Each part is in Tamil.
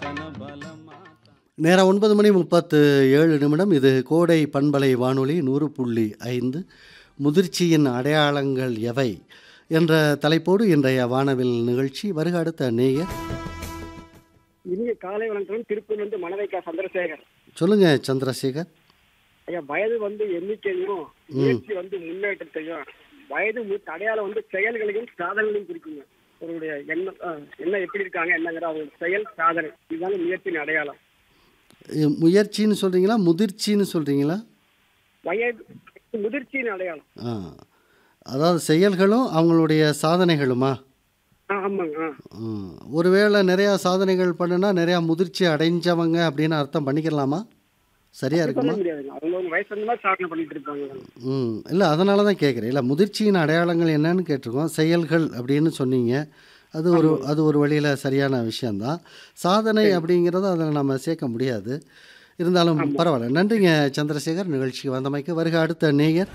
சாசன பலமா நேரம் ஒன்பது மணி முப்பத்து ஏழு நிமிடம் இது கோடை பண்பலை வானொலி நூறு புள்ளி ஐந்து முதிர்ச்சியின் அடையாளங்கள் எவை என்ற தலைப்போடு இன்றைய வானவில் நிகழ்ச்சி வருக அடுத்த நேயர் இனிய காலை வணக்கம் திருப்பூர் வந்து மணவைக்கா சந்திரசேகர் சொல்லுங்க சந்திரசேகர் ஐயா வயது வந்து எண்ணிக்கையும் முயற்சி வந்து முன்னேற்றத்தையும் வயது மு- அடையாளம் வந்து செயல்களையும் சாதனைகளையும் குறிக்குங்க அவருடைய எண்ணம் ஆ, என்ன எப்படி இருக்காங்க என்னங்கிற அவங்க செயல் சாதனை இதுதாங்க முயற்சியின் அடையாளம் இ- முயற்சின்னு சொல்கிறீங்களா முதிர்ச்சின்னு சொல்கிறீங்களா வயது முதிர்ச்சியின் அடையாளம் ஆ அதாவது செயல்களும் அவங்களுடைய சாதனைகளுமா ஆ ஆமாங்க ஆ ம். ஒருவேளை நிறையா சாதனைகள் பண்ணுனா நிறையா முதிர்ச்சி அடைஞ்சவங்க அப்படின்னு அர்த்தம் பண்ணிக்கலாமா சரியா சொல்ல இருக்குமா முடியாதுங்க அவங்க அவங்க வயசு அந்த மாதிரி சாதனை பண்ணிட்டு இருப்பாங்க ம் இல்லை அதனால தான் கேட்குறேன் இல்லை முதிர்ச்சியின் அடையாளங்கள் என்னன்னு கேட்டிருக்கோம் செயல்கள் அப்படின்னு சொன்னீங்க அது ஒரு அது ஒரு வழியில் சரியான விஷயந்தான் சாதனை அப்படிங்கிறத அதில் நம்ம சேர்க்க முடியாது இருந்தாலும் பரவாயில்ல நன்றிங்க சந்திரசேகர் நிகழ்ச்சிக்கு வந்தமைக்கு வருக அடுத்த நேயர்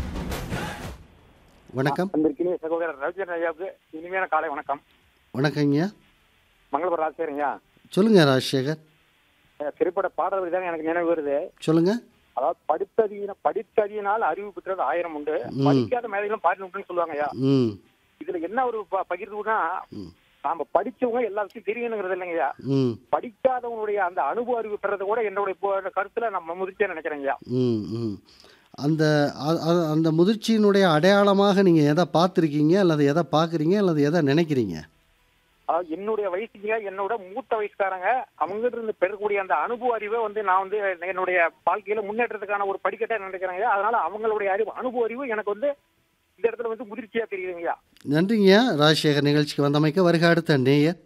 வணக்கம் வந்திருக்கீங்க சகோதரர் ரவிச்சந்திரன் ஐயாவுக்கு இனிமையான காலை வணக்கம் வணக்கங்கய்யா மங்களபுரம் ராஜசேகரங்கய்யா சொல்லுங்க ராஜசேகர் அஹ் திரைப்பட பாடல்கள் தான் எனக்கு நினைவு வருது சொல்லுங்க அதாவது படித்ததியின படித்ததியினால் அறிவு பெற்றது ஆயிரம் உண்டு ம். படிக்காத மேதைகளும் பாட்டு உண்டுன்னு சொல்லுவாங்க ஐயா ம் இதுல என்ன ஒரு ப- பகிர்வுனா ம். நாம படிச்சவங்க எல்லாத்தையும் தெரியணுங்கிறது இல்லைங்கய்யா ம் படிக்காதவங்களுடைய அந்த அனுபவ அறிவு பெறது கூட என்னுடைய இப்போ கருத்துல நம்ம முதிர்ச்சியா நினைக்கிறேங்க ஐயா ம் ம் அந்த அ- அ- அந்த முதிர்ச்சியினுடைய அடையாளமாக நீங்கள் எதை பார்த்துருக்கீங்க அல்லது எதை பார்க்குறீங்க அல்லது எதை நினைக்கிறீங்க அதாவது என்னுடைய வயசுங்க என்னோட மூத்த வயசுக்காரங்க அவங்க இருந்து பெறக்கூடிய அந்த அனுபவ அறிவை வந்து நான் வந்து என்னுடைய வாழ்க்கையில முன்னேற்றத்துக்கான ஒரு படிக்கட்டா நினைக்கிறேங்க அதனால அவங்களுடைய அறிவு அனுபவ அறிவு எனக்கு வந்து இந்த இடத்துல வந்து முதிர்ச்சியா தெரியுதுங்கய்யா நன்றிங்கய்யா ராஜசேகர் நிகழ்ச்சிக்கு வந்தமைக்க வருக அடுத்த நேயர்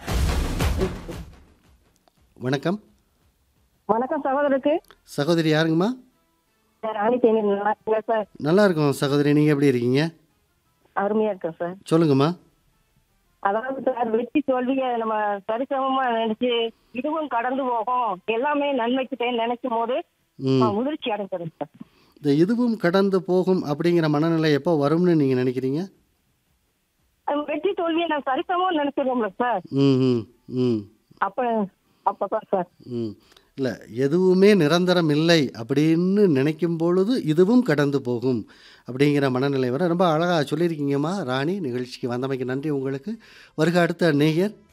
வணக்கம் வணக்கம் சகோதரருக்கு சகோதரி யாருங்கம்மா சார் ராணி தேனி நல்லா இருக்கீங்களா சார் நல்லா இருக்கோம் சகோதரி நீங்கள் எப்படி இருக்கீங்க அருமையா இருக்கேன் சார் சொல்லுங்கம்மா அதாவது சார் வெற்றி தோல்வியை நம்ம சரிசமமா நினைச்சு இதுவும் கடந்து போகும் எல்லாமே நன்மைக்கு நினைக்கும் போது ம் நான் முதிர்ச்சி அடைஞ்சிடும் சார் இந்த இதுவும் கடந்து போகும் அப்படிங்கிற மனநிலை எப்போ வரும்னு நீங்கள் நினைக்கிறீங்க அது வெற்றி தோல்வியை நான் சரிசமமா நினைச்சிருவோம்ல சார் ம் ம் ம் அப்ப அப்பதான் சார் ம் இல்லை எதுவுமே நிரந்தரம் இல்லை அப்படின்னு நினைக்கும் பொழுது இதுவும் கடந்து போகும் அப்படிங்கிற மனநிலை வர ரொம்ப அழகாக சொல்லியிருக்கீங்கம்மா ராணி நிகழ்ச்சிக்கு வந்தமைக்கு நன்றி உங்களுக்கு வருக அடுத்த நேயர்